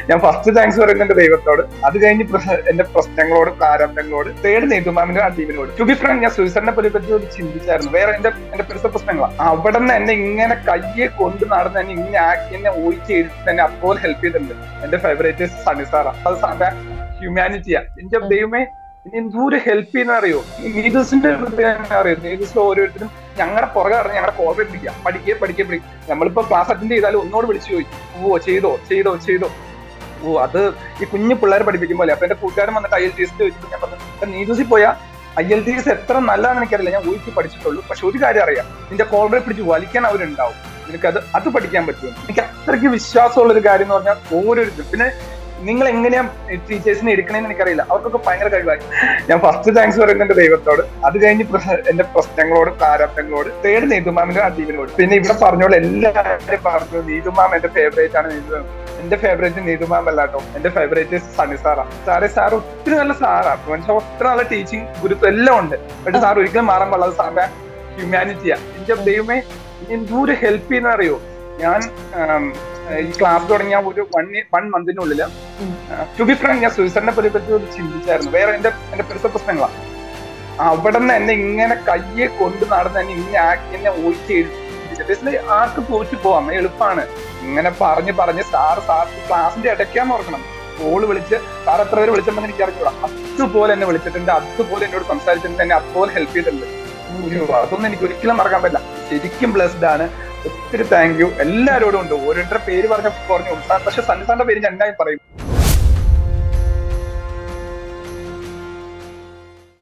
ഞാൻ first thanks പറയുന്നത് എന്റെ ദൈവത്തോട് അത് കഴിഞ്ഞ് പ്ര- എന്റെ പ്രശ്നങ്ങളോട് പ്രാരംഭങ്ങളോട് തേർഡ് നെയ്തുമാമിന്റെ ആ ടീമിനോട് ടു ബി ഫ്രണ്ട് ഞാൻ സുയിസറിനെ പറ്റി പറ്റി ഒരു ചിന്തിച്ചായിരുന്നു വേറെ എന്റെ എന്റെ പെരുത്ത പ്രശ്നങ്ങളാണ് അവിടെ നിന്ന് എന്നെ ഇങ്ങനെ കയ്യെ കൊണ്ട് നടന്ന് എന്നെ ഇങ്ങനെ ആക്കി എന്നെ ഒഴിച്ച് എഴുതി എന്നെ അതുപോലെ ഹെൽപ്പ് ചെയ്തിട്ടുണ്ട് എന്റെ ഫേവറേറ്റ് സണി സാറാ അത് സാറിന്റെ ഹ്യൂമാനിറ്റിയാ എന്റെ ദൈവമേ ഇനി എന്തോരം ഹെൽപ്പ് ചെയ്യുന്ന അറിയോ ഈ നീതസിന്റെ അറിയോ നീതസിൽ ഓരോരുത്തരും ഞങ്ങളുടെ പുറകെ അറിഞ്ഞ് ഞങ്ങളുടെ കോളേജ് പിടിക്കുക പഠിക്കുക പഠിക്കുക പഠിക്കുക നമ്മളിപ്പോ ക്ലാസ് അറ്റൻഡ് ചെയ്താലും ഒന്നോട് വിളിച്ചു ചോദിക്കും ഓ ചെയ്തോ ചെയ്തോ ചെയ്തോ ഓ അത് ഈ കുഞ്ഞു പിള്ളേരെ പഠിപ്പിക്കും പോലെ അപ്പൊ എന്റെ കൂട്ടുകാരൻ വന്നിട്ട് ഐ എൽ ടി എസ് ചോദിച്ചപ്പോൾ ഞാൻ പറഞ്ഞു നീതസിൽ പോയാ ഐ എൽ ടി എസ് എത്ര നല്ലതാണെന്ന് എനിക്കറിയില്ല ഞാൻ ഊഹിച്ച് പഠിച്ചിട്ടുള്ളൂ പക്ഷെ ഒരു കാര്യം അറിയാം നിന്റെ കോളേജ് പിടിച്ച് വലിക്കാൻ അവരുണ്ടാവും നിനക്ക് അത് അത് പഠിക്കാൻ പറ്റും എനിക്ക് അത്രയ്ക്ക് വിശ്വാസമുള്ള ഒരു കാര്യം എന്ന് പറഞ്ഞാൽ ഓരോരുത്തരും പിന്നെ നിങ്ങൾ എങ്ങനെയാ ടീച്ചേഴ്സിനെ എടുക്കണേന്ന് എനിക്കറിയില്ല അവർക്കൊക്കെ ഭയങ്കര കഴിവായി ഞാൻ ഫസ്റ്റ് താങ്ക്സ് പറയുന്നത് എന്റെ ദൈവത്തോട് അത് കഴിഞ്ഞ് പ്ര- എന്റെ പ്രശ്നങ്ങളോട് പ്രാരംഭങ്ങളോട് തേർഡ് നീതുമാമിന്റെ ആ ടീമിനോട് പിന്നെ ഇവിടെ പറഞ്ഞോളൂ എല്ലാവരും പറഞ്ഞു നീതുമാം എന്റെ ഫേവറേറ്റ് ആണ് നീതു എന്റെ ഫേവറേറ്റ് നീതുമാം അല്ല കേട്ടോ എന്റെ ഫേവറേറ്റ് സണി സാറാ സാറേ സാർ ഒത്തിരി നല്ല സാറാ പക്ഷെ ഒത്തിരി നല്ല ടീച്ചിങ് ഗുരുത്വം എല്ലാം ഉണ്ട് പക്ഷെ സാർ ഒരിക്കലും മാറാൻ പാടില്ല സാറിന്റെ ഹ്യൂമാനിറ്റിയാ എന്റെ ദൈവമേ ഇനി എന്തോരം ഹെൽപ്പ് ചെയ്യുന്ന അറിയോ ഞാൻ ആം, ഈ ക്ലാസ് തുടങ്ങിയ ഒരു വൺ വൺ മന്തിനുള്ളിൽ ടു ബി ഫ്രണ്ട് ഞാൻ സുയിസറിനെ പറ്റി പറ്റി ഒരു ചിന്തിച്ചായിരുന്നു വേറെ എന്റെ എന്റെ പെരുത്ത പ്രശ്നങ്ങളാണ് അവിടെ നിന്ന് എന്നെ ഇങ്ങനെ കയ്യെ കൊണ്ട് നടന്ന് എന്നെ ഇങ്ങനെ ആക്കി എന്നെ ഒഴിച്ച് എഴുതി ആർക്ക് തോറ്റു പോവാം എളുപ്പമാണ് ഇങ്ങനെ പറഞ്ഞ് പറഞ്ഞ് സാർ സാർ ക്ലാസിന്റെ ഇടയ്ക്കാന്ന് ഓർക്കണം കോള് വിളിച്ച് സാർ എത്ര പേര് വിളിച്ചിട്ടുണ്ടെന്ന് എനിക്ക് അറിഞ്ഞൂടാ അതുപോലെ എന്നെ വിളിച്ചിട്ടുണ്ട് അതുപോലെ എന്നോട് സംസാരിച്ചിട്ടുണ്ട് എന്നെ അതുപോലെ ഹെൽപ്പ് ചെയ്തിട്ടുണ്ട് അയ്യോ, അതൊന്നും എനിക്ക് ഒരിക്കലും മറക്കാൻ പറ്റില്ല ശരിക്കും ബ്ലെസ്ഡ് ആണ് ഒത്തിരി താങ്ക് യു എല്ലാവരോടും ഉണ്ട് ഓരോരുത്തരുടെ പേര് പറഞ്ഞ പറഞ്ഞു പക്ഷെ സന്നിധാന്റെ പേര് ഞാൻ എന്തായാലും പറയും